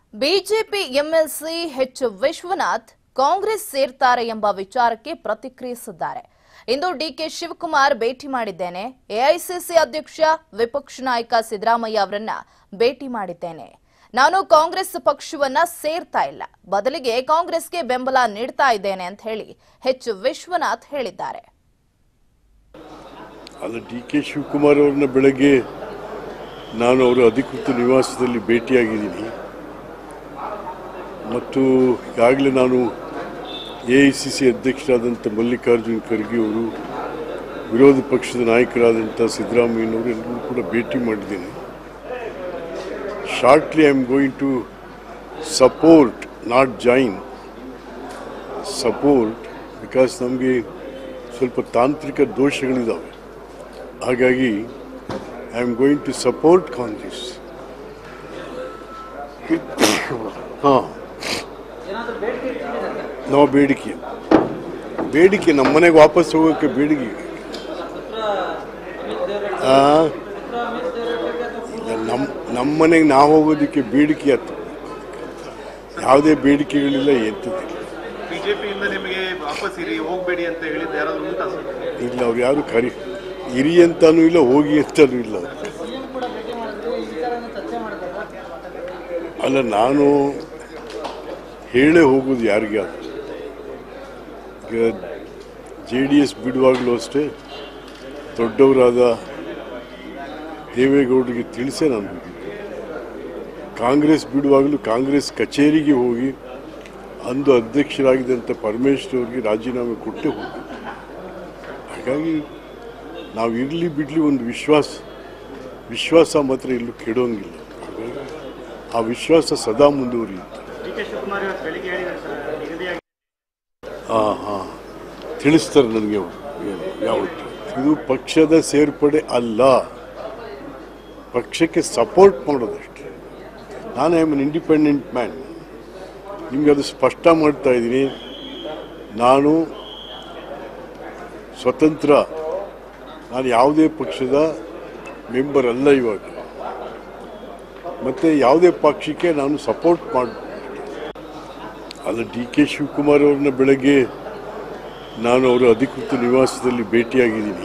BJP MLC H Vishwanath Congress ಸೇರ್ತಾರೆ ಎಂಬ ವಿಚಾರಕ್ಕೆ ಪ್ರತಿಕ್ರಿಯಿಸಿದ್ದಾರೆ ಇಂದು ಡಿಕೆ ಶಿವಕುಮಾರ್ ಭೇಟಿ ಮಾಡಿದ್ದೇನೆ ಎಐಸಿಸಿ ಅಧ್ಯಕ್ಷ ವಿಪಕ್ಷ ನಾಯಕ ಸಿದ್ದರಾಮಯ್ಯ ಅವರನ್ನ ಭೇಟಿ ಮಾಡಿದ್ದೇನೆ ನಾನು ಕಾಂಗ್ರೆಸ್ ಪಕ್ಷವನ್ನ ಸೇರ್ತಾ ಇಲ್ಲ ಬದಲಿಗೆ ಕಾಂಗ್ರೆಸ್ಗೆ ಬೆಂಬಲ ನೀಡ್ತಾ ಇದ್ದೇನೆ ಅಂತ ಹೇಳಿ ಎಚ್ ವಿಶ್ವನಾಥ್ ಹೇಳಿದ್ದಾರೆ ಅಲ್ಲ ಡಿ ಕೆ ಶಿವಕುಮಾರ್ ಅವ್ರನ್ನ ಬೆಳಗ್ಗೆ ನಾನು ಅವರ ಅಧಿಕೃತ ನಿವಾಸದಲ್ಲಿ ಭೇಟಿಯಾಗಿದ್ದೀನಿ ಮತ್ತು ಈಗಾಗಲೇ ನಾನು ಎ ಐ ಸಿ ಸಿ ಅಧ್ಯಕ್ಷರಾದಂಥ ಮಲ್ಲಿಕಾರ್ಜುನ್ ಖರ್ಗೆ ಅವರು ವಿರೋಧ ಪಕ್ಷದ ನಾಯಕರಾದಂಥ ಸಿದ್ದರಾಮಯ್ಯನವರು ಎಲ್ಲರೂ ಕೂಡ ಭೇಟಿ ಮಾಡಿದ್ದೀನಿ shortly I am going to support not join support because ನಮಗೆ ಸ್ವಲ್ಪ ತಾಂತ್ರಿಕ ದೋಷಗಳಿದ್ದಾವೆ ಹಾಗಾಗಿ I am going to support Congress ಹಾಂ ನಾವು ಬೇಡಿಕೆ ಬೇಡಿಕೆ ನಮ್ಮ ಮನೆಗೆ ವಾಪಸ್ ಹೋಗೋಕ್ಕೆ ಬೇಡಿಕೆ ಆ? ಇಲ್ಲ, ನಮ್ಮ ನಮ್ಮ ಮನೆಗೆ ನಾವು ಹೋಗೋದಕ್ಕೆ ಬೇಡಿಕೆ ಆಯ್ತು ಯಾವುದೇ ಬೇಡಿಕೆಗಳಿಲ್ಲ ಎಂಥದ್ದಿಲ್ಲ ಬಿಜೆಪಿಯಿಂದ ನಿಮಗೆ ವಾಪಸ್ ಇರಿ ಹೋಗ್ಬೇಡಿ ಅಂತ ಹೇಳಿದ್ದು ಯಾರಾದ್ರೂ ಉಂಟಾ ಸರ್ ಇಲ್ಲ ಅವ್ರು ಯಾರು ಕರಿ ಇರಿ ಅಂತಾನೂ ಇಲ್ಲ ಹೋಗಿ ಅಂತಾನೂ ಇಲ್ಲ ಅವ್ರು. ಅಲ್ಲ ನಾನು ಹೇಳೇ ಹೋಗೋದು ಯಾರಿಗೆ ಅದು ಈಗ ಜೆ ಡಿ ಎಸ್ ಬಿಡುವಾಗಲೂ ಅಷ್ಟೇ ದೊಡ್ಡವರಾದ ದೇವೇಗೌಡರಿಗೆ ತಿಳಿಸೇ ನಾನು ಹೋಗಿದ್ದೆ ಕಾಂಗ್ರೆಸ್ ಬಿಡುವಾಗಲೂ ಕಾಂಗ್ರೆಸ್ ಕಚೇರಿಗೆ ಹೋಗಿ ಅಂದು ಅಧ್ಯಕ್ಷರಾಗಿದ್ದಂಥ ಪರಮೇಶ್ವರ್ ಅವರಿಗೆ ರಾಜೀನಾಮೆ ಕೊಟ್ಟೇ ಹೋಗಿದ್ದೆ ಹಾಗಾಗಿ ನಾವು ಇರಲಿ ಬಿಡಲಿ ಒಂದು ವಿಶ್ವಾಸ ವಿಶ್ವಾಸ ಮಾತ್ರ ಎಲ್ಲೂ ಕೆಡೋಂಗಿಲ್ಲ ಹಾಗಾಗಿ ಆ ವಿಶ್ವಾಸ ಸದಾ ಮುಂದುವರಿಯುತ್ತೆ ಡಿ ಕೆ ಶಿವಕುಮಾರ್ ಇವತ್ತು ಬೆಳಿಗ್ಗೆ ಹೇಳಿದ್ದಾರೆ ಸರ್ ನಿಗದಿಯಾಗಿ ಹಾಂ ಹಾಂ ತಿಳಿಸ್ತಾರೆ ನನಗೆ ಅವರು ಏನು ಯಾವತ್ತು ಇದು ಪಕ್ಷದ ಸೇರ್ಪಡೆ ಅಲ್ಲ ಪಕ್ಷಕ್ಕೆ ಸಪೋರ್ಟ್ ಮಾಡೋದಷ್ಟೇ ನಾನು I am an independent man ನಿಮಗೆ ಅದು ಸ್ಪಷ್ಟ ಮಾಡ್ತಾ ಇದ್ದೀನಿ ನಾನು ಸ್ವತಂತ್ರ ನಾನು ಯಾವುದೇ ಪಕ್ಷದ ಮೆಂಬರ್ ಅಲ್ಲ ಇವಾಗ ಮತ್ತು ಯಾವುದೇ ಪಕ್ಷಕ್ಕೆ ನಾನು ಸಪೋರ್ಟ್ ಮಾಡಿ ಅಲ್ಲ ಡಿ ಕೆ ಶಿವಕುಮಾರ್ ಅವ್ರನ್ನ ಬೆಳಗ್ಗೆ ನಾನು ಅವರ ಅಧಿಕೃತ ನಿವಾಸದಲ್ಲಿ ಭೇಟಿಯಾಗಿದ್ದೀನಿ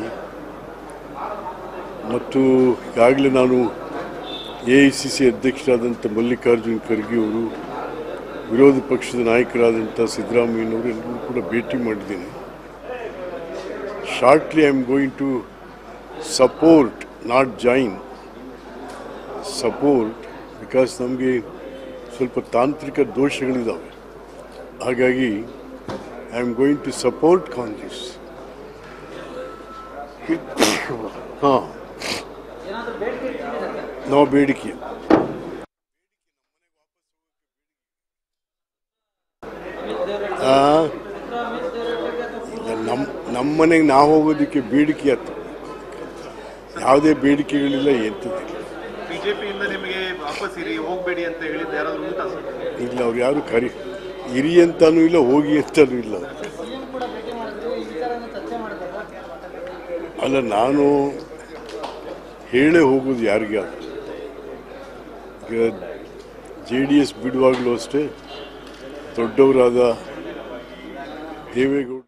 ಮತ್ತು ಈಗಾಗಲೇ ನಾನು ಎ ಐ ಸಿ ಸಿ ಅಧ್ಯಕ್ಷರಾದಂಥ ಮಲ್ಲಿಕಾರ್ಜುನ್ ಖರ್ಗೆ ಅವರು ವಿರೋಧ ಪಕ್ಷದ ನಾಯಕರಾದಂಥ ಸಿದ್ದರಾಮಯ್ಯನವರು ಎಲ್ಲರೂ ಕೂಡ ಭೇಟಿ ಮಾಡಿದ್ದೀನಿ shortly I am going to support not join support because ನಮಗೆ ಸ್ವಲ್ಪ ತಾಂತ್ರಿಕ ದೋಷಗಳಿದ್ದಾವೆ ಹಾಗಾಗಿ I am going to support Congress ಹಾಂ ನಾವು ಬೇಡಿಕೆ ಆ? ಇಲ್ಲ, ನಮ್ಮ ನಮ್ಮ ಮನೆಗೆ ನಾವು ಹೋಗೋದಕ್ಕೆ ಬೇಡಿಕೆ ಆಯ್ತು ಯಾವುದೇ ಬೇಡಿಕೆಗಳಿಲ್ಲ ಎಂಥದ್ದಿಲ್ಲ ಬಿಜೆಪಿಯಿಂದ ನಿಮಗೆ ವಾಪಸ್ ಇರಿ ಹೋಗ್ಬೇಡಿ ಅಂತ ಹೇಳಿದ್ದು ಯಾರಾದ್ರೂ ಉಂಟಾ ಸರ್ ಇಲ್ಲ ಅವ್ರು ಯಾರು ಕರಿ ಇರಿ ಅಂತಾನೂ ಇಲ್ಲ ಹೋಗಿ ಅಂತಾನೂ ಇಲ್ಲ ಅವ್ರು. ಅಲ್ಲ ನಾನು ಹೇಳೇ ಹೋಗೋದು ಯಾರಿಗೆ ಅದು ಈಗ ಜೆ ಡಿ ಎಸ್ ಬಿಡುವಾಗಲೂ ಅಷ್ಟೇ ದೊಡ್ಡವರಾದ ದೇವೇಗೌಡ